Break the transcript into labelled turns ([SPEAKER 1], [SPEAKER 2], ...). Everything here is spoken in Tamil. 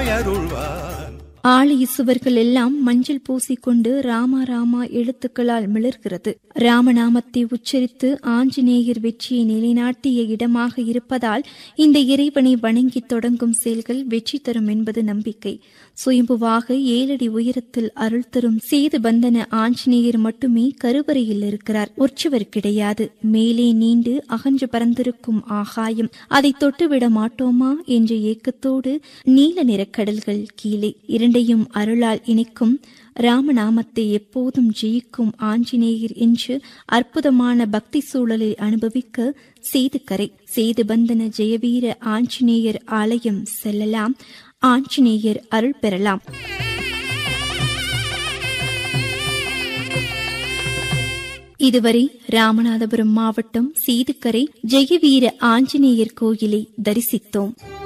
[SPEAKER 1] ராமனாய் அருள்வான்
[SPEAKER 2] ஆலய சுவர்கள் எல்லாம் மஞ்சள் பூசிக்கொண்டு ராமா ராமா எழுத்துக்களால் மிளர்கிறது ராமநாமத்தை உச்சரித்து ஆஞ்சநேயர் வெற்றியை நிலைநாட்டிய இடமாக இருப்பதால் இந்த இறைவனை வணங்கி தொடங்கும் செயல்கள் வெற்றி தரும் என்பது நம்பிக்கை சுயம்புவாக ஏழடி உயரத்தில் அருள் தரும் சேது பந்தன ஆஞ்சநேயர் மட்டுமே கருவறையில் இருக்கிறார் உற்சவர் கிடையாது மேலே நீண்டு அகன்று பறந்திருக்கும் ஆகாயம் அதை தொட்டுவிட மாட்டோமா என்ற ஏக்கத்தோடு நீல நிறக் கடல்கள் கீழே இரண்டையும் அருளால் இணைக்கும் ராமநாமத்தை எப்போதும் ஜெயிக்கும் ஆஞ்சநேயர் என்று அற்புதமான பக்தி சூழலை அனுபவிக்க சேதுக்கரை சேதுபந்தன ஜெயவீர ஆஞ்சநேயர் ஆலயம் செல்லலாம் ஆஞ்சநேயர் அருள் பெறலாம் இதுவரை ராமநாதபுரம் மாவட்டம் சேதுக்கரை ஜெயவீர ஆஞ்சநேயர் கோயிலை தரிசித்தோம்